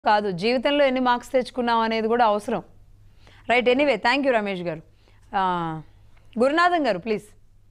కాదు జీవితంలో ఎన్ని మార్క్స్ తెచ్చుకున్నాం అనేది కూడా అవసరం right anyway thank you Ramesh గారు ఆ, గురునాథన్ గారు ప్లీజ్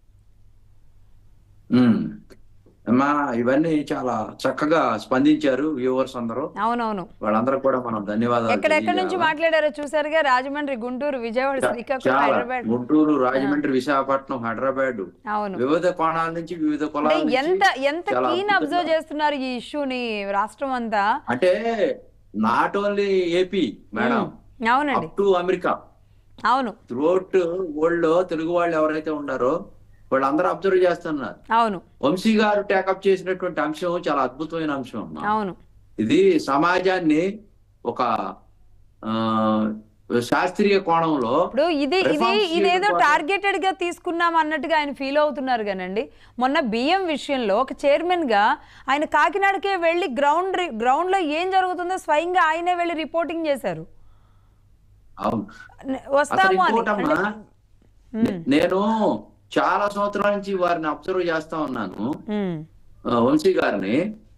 ఉమ్. అమ్మా ఇవన్నీ చాలా చక్కగా స్పందించారు వ్యూవర్స్ అందరూ అవునవును వాళ్ళందరూ కూడా మనం ధన్యవాదాలు ఎక్కడెక్కడి నుంచి తెలియజేయాలా. మాట్లాడారో చూసారుగా రాజమండ్రి గుంటూరు విజయవాడ శ్రీకాకుళం చాలా హైదరాబాద్ గుంటూరు రాజమండ్రి విశాఖపట్నం హైదరాబాద్ అవును వివిధ కోణాల నుంచి వివిధ కులాల అంటే నుంచి ఎంత ఎంత చాలా కీన్ అద్భుతంగా. అబ్జర్వ్ చేస్తున్నారు ఈ ఇష్యూని రాష్ట్రం అంతా అంటే నాట్ ఓన్లీ ఏపీ మేడం అవునండి అప్ టు అమెరికా అవును త్రూఅవుట్ వరల్డ్ లో తెలుగు వాళ్ళు ఎవరైతే ఉన్నారో వాళ్ళందరూ అబ్జర్వ్ చేస్తున్నారు అవును వంశీ గారు టేకప్ చేసినటువంటి అంశం చాలా అద్భుతమైన అంశం అమ్మా అవును ఇది సమాజాన్ని ఒక ఆ, శాస్త్రీయ కోణంలో ఇప్పుడు ఇది ఇది Reforms చేయడం ఇదేదో ద్వారా- టార్గెటెడ్ గా తీసుకున్నాం అన్నట్టుగా ఆయన ఫీల్ అవుతున్నారు కానండి మొన్న బియ్యం విషయంలో ఒక చైర్మన్ గా ఆయన కాకినాడకే వెళ్ళి గ్రౌండ్ గ్రౌండ్ లో ఏం జరుగుతుందో స్వయంగా ఆయనే వెళ్ళి రిపోర్టింగ్ చేశారు అవును న- అసలు వస్తాము అని ఇంకోటమ్మా అంటే- నేను చాలా సంవత్సరాల నుంచి వారిని అబ్జర్వ్ చేస్తా ఉన్నాను ఉమ్, ఆ, వంశీ గారిని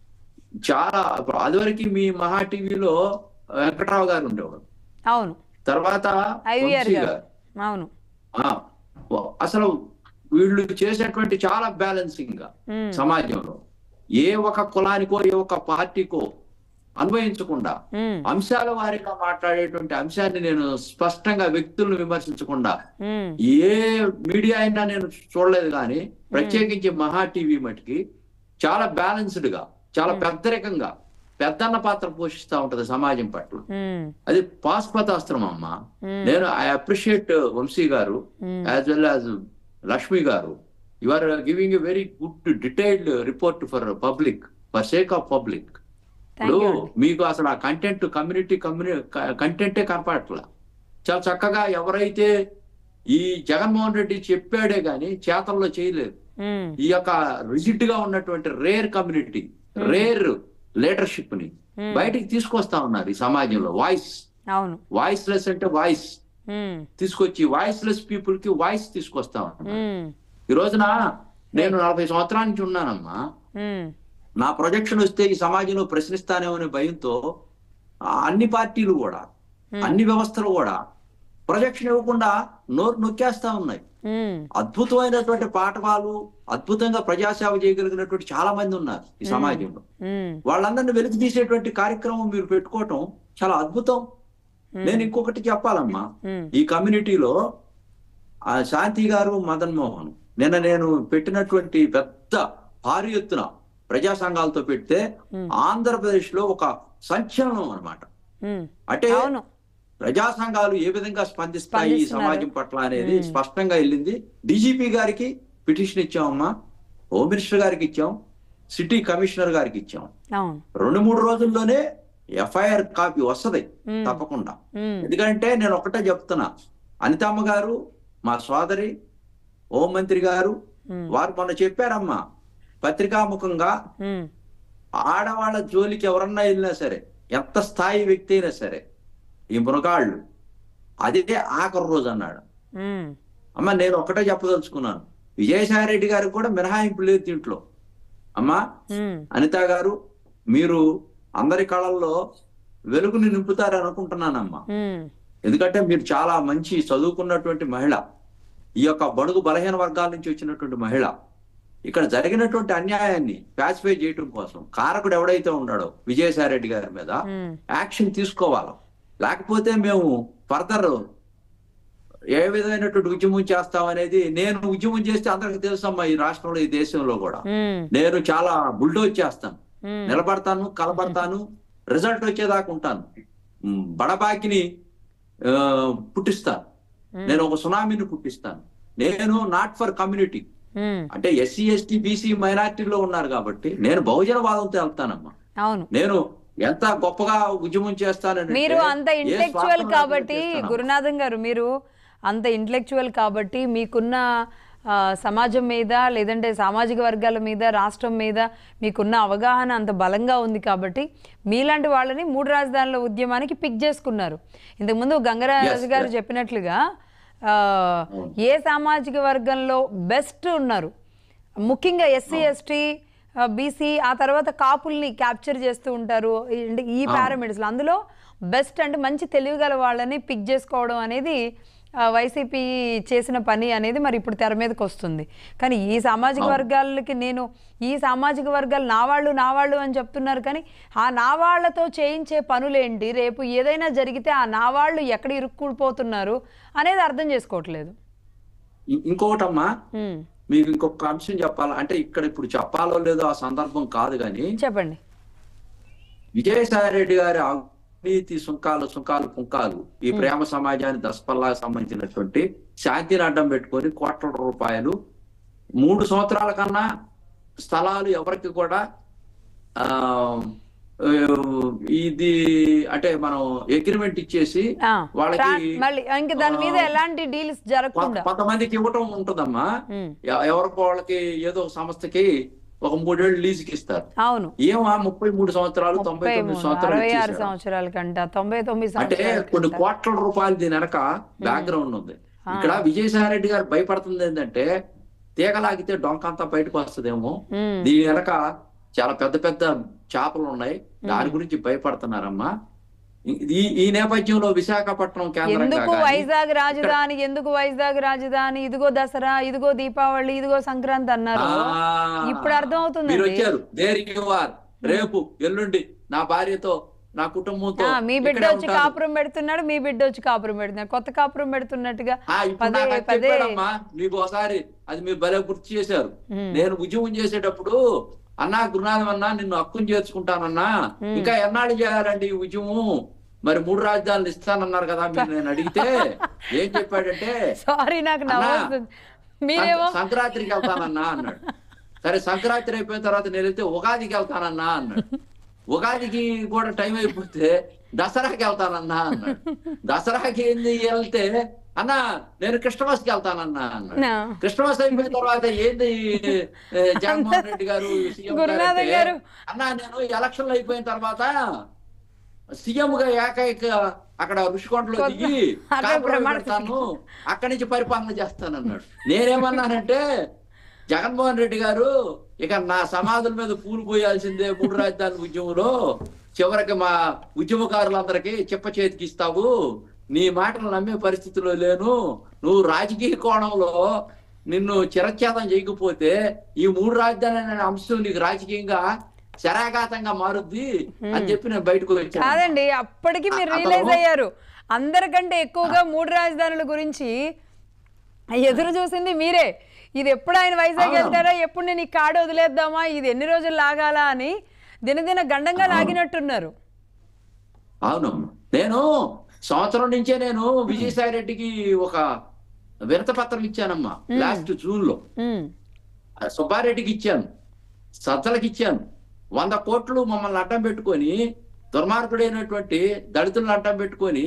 చాలా అదివరకు మీ మహా టీవీలో వెంకట్రావు గారు ఉండేవాడు అవును తర్వాత ఐవీఆర్ వంశీ గారు గారు అవును ఆ, అసలు వీళ్ళు చేసేటువంటి చాలా బ్యాలెన్సింగ్ గా ఉమ్, సమాజంలో ఏ ఒక కులానికో ఏ ఒక పార్టీకో అన్వయించకుండా ఉమ్, అంశాల వారీగా మాట్లాడేటువంటి అంశాన్ని నేను స్పష్టంగా వ్యక్తులను విమర్శించకుండా ఉమ్, ఏ మీడియా అయినా నేను చూడలేదు కానీ ప్రత్యేకించి మహా టీవీ మటుకి చాలా బ్యాలెన్స్డ్ గా చాలా పెద్దరికంగా పెద్దన్న పాత్ర పోషిస్తా ఉంటది సమాజం పట్ల ఉమ్, అది పాస్పతాస్త్రం అమ్మ ఉమ్, నేను ఐ అప్రిషియేట్ వంశీ గారు um, as well as Lakshmi గారు you are giving a very good detailed report for public for sake of public thank ఇప్పుడు యూ అండి. మీకు అసలు ఆ కంటెంట్ కమ్యూనిటీ కమ్యూని కంటెంటే కనపడట్లా చాలా చక్కగా ఎవరైతే ఈ జగన్మోహన్ రెడ్డి చెప్పాడే గాని చేతల్లో చేయలేదు ఉమ్, ఈ యొక్క రిజిడ్ గా ఉన్నటువంటి రేర్ కమ్యూనిటీ రేర్ లీడర్షిప్ ని Hmm. బయటికి తీసుకొస్తా ఉన్నారు ఈ సమాజంలో వాయిస్ అవును వాయిస్ లెస్ అంటే వాయిస్ ఉమ్, తీసుకొచ్చి వాయిస్ లెస్ పీపుల్ కి వాయిస్ తీసుకొస్తా ఉన్నారు ఉమ్, ఈ రోజున నేను నలభై సంవత్సరాల నుంచి ఉన్నానమ్మా ఉమ్, నా ప్రొజెక్షన్ వస్తే ఈ సమాజంలో ప్రశ్నిస్తానేమో అనే భయంతో ఆ అన్ని పార్టీలు కూడా అన్ని వ్యవస్థలు కూడా ప్రొజెక్షన్ ఇవ్వకుండా నోరు నొక్కేస్తా ఉన్నాయి ఉమ్, అద్భుతమైనటువంటి పాఠవాలు అద్భుతంగా ప్రజాసేవ చేయగలిగినటువంటి చాలా మంది ఉన్నారు ఈ సమాజంలో ఉమ్, వాళ్ళందరినీ వెలికి తీసేటువంటి కార్యక్రమం మీరు పెట్టుకోవటం చాలా అద్భుతం నేను ఇంకొకటి చెప్పాలమ్మా ఉమ్, ఈ కమ్యూనిటీలో ఆ శాంతి గారు మదన్ మోహన్ నిన్న నేను పెట్టినటువంటి పెద్ద భారీ ఎత్తున ప్రజా సంఘాలతో పెడితే Hmm. ఆంధ్రప్రదేశ్ లో ఒక సంచలనం అన్నమాట ఉమ్, అంటే అవును ప్రజా సంఘాలు ఏ విధంగా స్పందిస్తాయి ఈ స్పందిస్తున్నారు. సమాజం పట్ల అనేది Hmm. స్పష్టంగా వెళ్ళింది డీజీపీ గారికి పిటిషన్ ఇచ్చామమ్మా హోమ్ మినిస్టర్ గారికి ఇచ్చాం సిటీ కమిషనర్ గారికి ఇచ్చాం అవును రెండు మూడు రోజుల్లోనే ఎఫ్ఐఆర్ కాపీ వస్తది ఉమ్, తప్పకుండా ఉమ్, ఎందుకంటే నేను ఒకటే చెప్తున్నా అనితమ్మ గారు మా సోదరి హోంమంత్రి గారు ఉమ్, వారు మొన్న చెప్పారమ్మా పత్రికాముఖంగా ఉమ్, ఆడవాళ్ళ జోలికి ఎవరన్నా వెళ్ళినా సరే ఎంత స్థాయి వ్యక్తి అయినా సరే ఈ మృగాళ్ళు అదే ఆఖరి రోజు అన్నాడు ఉమ్, అమ్మ నేను ఒకటే చెప్పదలుచుకున్నాను విజయసాయి రెడ్డి గారికి కూడా మినహాయింపు లేదు దీంట్లో అమ్మా ఉమ్, అనిత గారు మీరు అందరి కళల్లో వెలుగుని నింపుతారు అనుకుంటున్నానమ్మా ఉమ్, ఎందుకంటే మీరు చాలా మంచి చదువుకున్నటువంటి మహిళ ఈ యొక్క బడుగు బలహీన వర్గాల నుంచి వచ్చినటువంటి మహిళ ఇక్కడ జరిగినటువంటి అన్యాయాన్ని ప్యాసిఫై చేయడం కోసం కారకుడు ఎవడైతే ఉన్నాడో విజయసాయి రెడ్డి గారి మీద ఉమ్, యాక్షన్ తీసుకోవాలి లేకపోతే మేము ఫర్దర్ ఏ విధమైనటువంటి ఉద్యమం చేస్తాం అనేది నేను ఉద్యమం చేస్తే అందరికి తెలుసమ్మా ఈ రాష్ట్రంలో ఈ దేశంలో కూడా ఉమ్, నేను చాలా బుల్డోజ్ చేస్తాను ఉమ్, నిలబడతాను కలబడతాను రిజల్ట్ వచ్చేదాకా ఉంటాను ఉమ్, బడబాకిని ఆ, పుట్టిస్తాను నేను ఒక సునామీని పుట్టిస్తాను నేను నాట్ ఫర్ కమ్యూనిటీ ఉమ్, అంటే ఎస్సీ ఎస్టీ బీసీ మైనార్టీలో ఉన్నారు కాబట్టి నేను బహుజన వాదంతో వెళ్తానమ్మా అవును నేను ఎంత గొప్పగా ఉద్యమం చేస్తానని మీరు అంత ఇంటలెక్చువల్ కాబట్టి గురునాథన్ గారు మీరు అంత ఇంటలెక్చువల్ కాబట్టి మీకున్న ఆ, సమాజం మీద లేదంటే సామాజిక వర్గాల మీద రాష్ట్రం మీద మీకున్న అవగాహన అంత బలంగా ఉంది కాబట్టి మీలాంటి వాళ్ళని మూడు రాజధానుల ఉద్యమానికి పిక్ చేసుకున్నారు ఇంతకుముందు గంగరాజు Yes, గారు yes. చెప్పినట్లుగా ఆ, ఏ సామాజిక వర్గంలో బెస్ట్ ఉన్నారు ముఖ్యంగా ఎస్సీ ఎస్టీ బీసీ ఆ తర్వాత కాపుల్ని క్యాప్చర్ చేస్తూ ఉంటారు ఈ- అంటే ఈ పారామీటర్స్లో అందులో బెస్ట్ అంటే మంచి తెలివి గల వాళ్ళని పిక్ చేసుకోవడం అనేది ఆ, వైసీపీ చేసిన పని అనేది మరి ఇప్పుడు తెర మీదకి వస్తుంది కానీ ఈ సామాజిక వర్గాలకి నేను ఈ సామాజిక వర్గాలు నా వాళ్ళు నా వాళ్ళు అని చెప్తున్నారు కానీ ఆ నా వాళ్ళతో చేయించే పనులేంటి రేపు ఏదైనా జరిగితే ఆ నా వాళ్ళు ఎక్కడ ఇరుక్కుపోతున్నారు అనేది అర్థం చేసుకోవట్లేదు ఇ- ఇంకొకటమ్మా ఉమ్, మీకు ఇంకొక అంశం చెప్పాలా అంటే ఇక్కడ ఇప్పుడు చెప్పాలో లేదో ఆ సందర్భం కాదు కానీ చెప్పండి విజయసాయి రెడ్డి గారి అవినీతి సుంకాలు సుంకాలు పుంకాలు ఈ ప్రేమ సమాజాన్ని దశపల్లాకు సంబంధించినటువంటి శాంతిని అడ్డం పెట్టుకొని కోట్ల రూపాయలు మూడు సంవత్సరాల కన్నా స్థలాలు ఎవరికి కూడా ఆ ఇది అంటే మనం అగ్రిమెంట్ ఇచ్చేసి ఆ, వాళ్ళకి ట్రా- మళ్ళీ ఇంక దాని మీద ఎలాంటి డీల్స్ జరగకుండా కొంత- కొంతమందికి ఇవ్వటం ఉంటుందమ్మా ఉమ్, ఎ- ఎవరికి వాళ్ళకి ఏదో ఒక సంస్థకి ఒక మూడేళ్ళు లీజుకి ఇస్తారు అవును ఏమా ముప్పై మూడు సంవత్సరాలు తొంభై ముప్పై తొమ్మిది మూడు సంవత్సరాలు అరవై ఆరు ఇచ్చేశారు. సంవత్సరాల కంట తొంభై తొమ్మిది అంటే సంవత్సరాల కొన్ని కంట. కోట్ల రూపాయలు దీని వెనక బ్యాక్గ్రౌండ్ ఉంది ఇక్కడ విజయసాయి రెడ్డి గారు భయపడుతుంది ఏంటంటే తీగలాగితే డొంకంతా బయటకు వస్తుందేమో ఉమ్, దీని వెనక చాలా పెద్ద పెద్ద చేపలు ఉన్నాయి దాని గురించి భయపడుతున్నారమ్మా ఈ ఈ నేపథ్యంలో విశాఖపట్నం కేంద్రంగా ఎందుకు గానీ- వైజాగ్ రాజధాని ఎందుకు వైజాగ్ రాజధాని ఇదిగో దసరా ఇదిగో దీపావళి ఇదిగో సంక్రాంతి అన్నారు ఆ, ఇప్పుడు అర్థం అవుతుందండి. మీరు వచ్చారు దేర్ యు ఆర్ రేపు ఎల్లుండి నా భార్యతో నా కుటుంబంతో ఆ, మీ బిడ్డ ఇక్కడే వచ్చి ఉంటాను. కాపురం పెడుతున్నాడు మీ బిడ్డ వచ్చి కాపురం పెడుతున్నాడు కొత్త కాపురం పెడుతున్నట్టుగా ఆ, ఇప్పుడు పదే నాకు అది పదే చెప్పాడమ్మా మీకు ఒకసారి అది మీరు భలే గుర్తు చేశారు ఉమ్. నేను ఉద్యమం చేసేటప్పుడు అన్నా గురునాథం అన్నా నిన్ను హక్కుని చేర్చుకుంటానన్నా ఇంకా ఎన్నాళ్ళు చేయాలండి ఈ ఉద్యమం మరి మూడు రాజధానులు ఇస్తానన్నారు కదా మీరు నేను అడిగితే ఏం చెప్పాడంటే సారీ నాకు అన్నా, నవ్వుతుంది మీరేమో సంక- సంక్రాంతికి వెళ్తానన్నా అన్నాడు సరే సంక్రాంతి అయిపోయిన తర్వాత నేను వెళ్తే ఉగాదికి వెళ్తానన్నా అన్నాడు ఉగాదికి కూడా టైం అయిపోతే దసరాకి వెళ్తానన్నా అన్నాడు దసరాకి ఏంది వెళ్తే అన్నా నేను క్రిస్టమస్ కి వెళ్తానన్నా అన్నాడు నా. క్రిస్టమస్ అయిపోయిన తర్వాత ఏంది ఏ, జగన్మోహన్ రెడ్డి గారు సీఎం గురునాథం గారు. అన్నా నేను ఎలక్షన్లు అయిపోయిన తర్వాత సీఎం గా ఏకైక అక్కడ ఋషికొండలో కొత్త- దిగి అక్కడ కాపురం ప్రమాణ పెడతాను అక్కడి నుంచి పరిపాలన చేస్తానన్నాడు నేనేమన్నానంటే జగన్మోహన్ రెడ్డి గారు ఇక నా సమాధుల మీద పూలు పోయాల్సిందే మూడు రాజధాని ఉద్యమంలో చివరికి మా ఉద్యమకారులందరికీ చెప్ప చేతికి ఇస్తావు నీ మాటలు నమ్మే పరిస్థితిలో లేను నువ్వు రాజకీయ కోణంలో నిన్ను చిరచ్ఛేదం చేయకపోతే ఈ మూడు రాజధాని అనే అంశం నీకు రాజకీయంగా శరాఘాతంగా మారుద్ది అని చెప్పి నేను బయటకు వచ్చాను కాదండి అప్పటికి మీరు అతను- రియలైజ్ అయ్యారు అందరికంటే ఎక్కువగా మూడు రాజధానుల గురించి ఎదురు చూసింది మీరే ఇది ఎప్పుడు ఆయన వైజాగ్ అవును. వెళ్తారా ఎప్పుడు నేను ఈ కాడు వదిలేద్దామా ఇది ఎన్ని రోజులు లాగాలా అని దినదిన గండంగా లాగినట్టున్నారు అవును నేను సంవత్సరం నుంచే నేను విజయసాయి రెడ్డికి ఒక వినత పత్రం ఇచ్చానమ్మా లాస్ట్ జూన్ లో ఉమ్, సుబ్బారెడ్డికి ఇచ్చాను సజ్జలకి ఇచ్చాను వంద కోట్లు మమ్మల్ని అడ్డం పెట్టుకొని దుర్మార్గుడైనటువంటి దళితులను అడ్డం పెట్టుకొని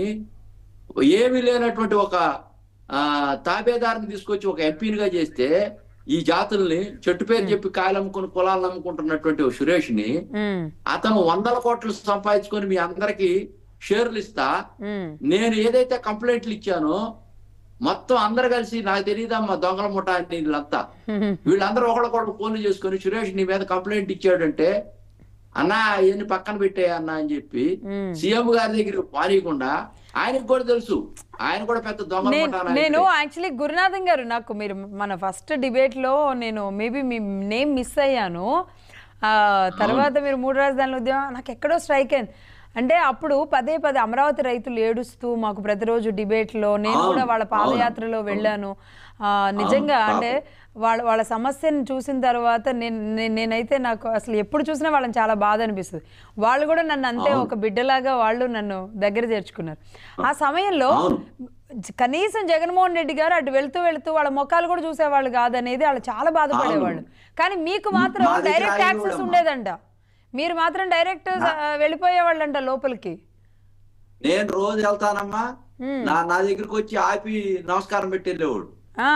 ఏమీ లేనటువంటి ఒక ఆ తాబేదారుని తీసుకొచ్చి ఒక ఎంపీనిగా చేస్తే ఈ జాతుల్ని చెట్టు పేరు చెప్పి కాయలు అమ్ముకుని కులాలను అమ్ముకుంటున్నటువంటి ఓ సురేష్ని ఉమ్, అతను వందల కోట్లు సంపాదించుకొని మీ అందరికి షేర్లు ఇస్తా ఉమ్, నేను ఏదైతే కంప్లైంట్లు ఇచ్చానో మొత్తం అందరు కలిసి నాకు తెలియదమ్మా దొంగల ముఠా అని వీళ్ళంతా ఉమ్, వీళ్ళందరూ ఒకళ్ళకొకళ్ళు ఫోన్లు చేసుకొని సురేష్ నీ మీద కంప్లైంట్ ఇచ్చాడంటే అన్నా అవన్నీ పక్కన పెట్టే అన్నా అని చెప్పి ఉమ్. సీఎం గారి దగ్గర పానీయకుండా ఆయనకు కూడా తెలుసు ఆయన కూడా పెద్ద దొంగల నేను ముఠా నేను నాయకుడే. యాక్చువల్లీ గురునాథం గారు నాకు మీరు మన ఫస్ట్ డిబేట్లో నేను మేబీ మీ నేమ్ మిస్ అయ్యాను ఆ, తర్వాత మీరు మూడు రాజధానుల ఉద్యమం నాకు ఎక్కడో స్ట్రైక్ అయింది అంటే అప్పుడు పదే పదే అమరావతి రైతులు ఏడుస్తూ మాకు ప్రతిరోజు డిబేట్లో నేను అవును, కూడా వాళ్ళ అవును, పాదయాత్రలో వెళ్ళాను ఆ, నిజంగా పాపం. అంటే వాళ్ళ వాళ్ళ సమస్యను చూసిన తర్వాత నేను నేను- నేనైతే నాకు అసలు ఎప్పుడు చూసినా వాళ్ళని చాలా బాధ అనిపిస్తుంది వాళ్ళు కూడా నన్ను అంతే ఒక బిడ్డలాగా వాళ్ళు నన్ను దగ్గర చేర్చుకున్నారు ఆ సమయంలో అవును. జ- కనీసం జగన్మోహన్ రెడ్డి గారు అటు వెళ్తూ వెళ్తూ వాళ్ళ ముఖాలు కూడా చూసేవాళ్ళు కాదనేది వాళ్ళు చాలా బాధపడేవాళ్ళు కానీ మీకు మాత్రం మా దగ్గర డైరెక్ట్ ఆయన యాక్సెస్ కూడా ఉండేదంట మీరు మాత్రం డైరెక్ట్ వెళ్ళిపోయేవాళ్ళంట లోపలికి నేను రోజు వెళ్తానమ్మా ఉమ్. నా నా దగ్గరికి వచ్చి ఆపి నమస్కారం పెట్టి వెళ్ళేవాడు ఆ,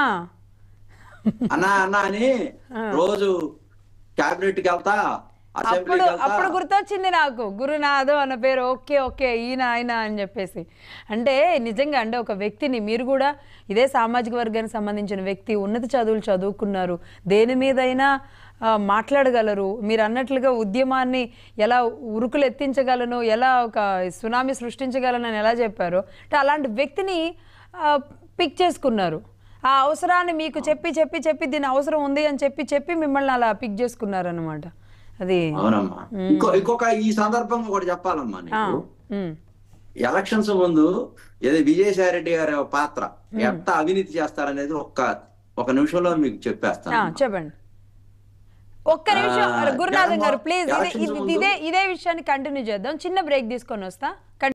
అన్నా అన్నా అని రోజు క్యాబినెట్ కి వెళ్తా అప్పుడు అసెంబ్లీకి వెళ్తా అప్పుడు గుర్తొచ్చింది నాకు గురునాథు అన్న పేరు ఓకే ఓకే ఈయన ఆయన అని చెప్పేసి అంటే నిజంగా అంటే ఒక వ్యక్తిని మీరు కూడా ఇదే సామాజిక వర్గానికి సంబంధించిన వ్యక్తి ఉన్నత చదువులు చదువుకున్నారు దేని మీదైనా ఆ, మాట్లాడగలరు మీరు అన్నట్లుగా ఉద్యమాన్ని ఎలా ఉరుకులు ఎత్తించగలను ఎలా ఒక సునామీ సృష్టించగలను అని ఎలా చెప్పారో అంటే అలాంటి వ్యక్తిని పిక్ చేసుకున్నారు ఆ అవసరాన్ని మీకు చెప్పి చెప్పి చెప్పి దీని అవసరం ఉంది అని చెప్పి చెప్పి మిమ్మల్ని అలా పిక్ చేసుకున్నారు అనమాట అది అవునమ్మా ఇంకో ఇంకొక ఈ సందర్భంగా ఒకటి చెప్పాలమ్మా ఆ, నీకు ఉమ్, ఎలక్షన్స్ ముందు ఏదో విజయసాయి రెడ్డి గారి పాత్ర ఎంత అవినీతి చేస్తారనేది ఒక్క ఒక నిమిషంలో మీకు ఆ, చెప్పేస్తాను చెప్పండి ఒక్క నిమిషం ఆ, గురునాథన్ గారు జగన్మోహన్- ప్లీజ్ ఎలక్షన్స్ ముందు- ఇదే ఇదే విషయాన్ని కంటిన్యూ చేద్దాం చిన్న బ్రేక్ తీసుకొని వస్తా